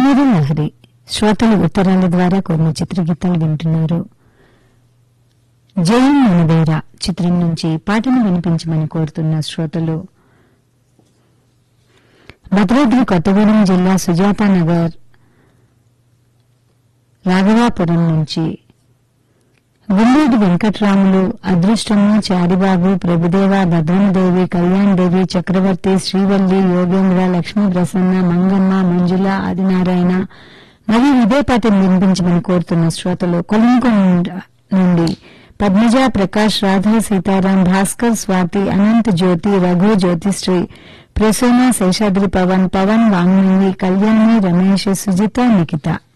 మధుర లహరి శ్రోతలు ఉత్తరాల ద్వారా కొన్ని చిత్రగీతాలు వింటున్నారు జయం మనదేరా చిత్రం నుంచి పాటను వినిపించమని కోరుతున్న శ్రోతలు భద్రాద్రి కొత్తగూడెం జిల్లా సుజాతానగర్ రాఘవాపురం నుంచి గుండేటి వెంకట్రాములు అదృష్టము చారిబాబు ప్రభుదేవ భద్రమదేవి కళ్యాణ్ దేవి చక్రవర్తి శ్రీవల్లి యోగేంద్ర లక్ష్మీ ప్రసన్న మంగమ్మ మంజుల ఆదినారాయణ మరియు ఇదే పాటను వినిపించమని కోరుతున్న శ్రోతలు కొలంకొండ నుండి పద్మజ ప్రకాష్ రాధా సీతారాం భాస్కర్ స్వాతి అనంత్ జ్యోతి రఘు జ్యోతిశ్రీ ప్రసూన శేషాద్రి పవన్ పవన్ వాంగ్మయి కళ్యాణి రమేష్ సుజిత నిఖిత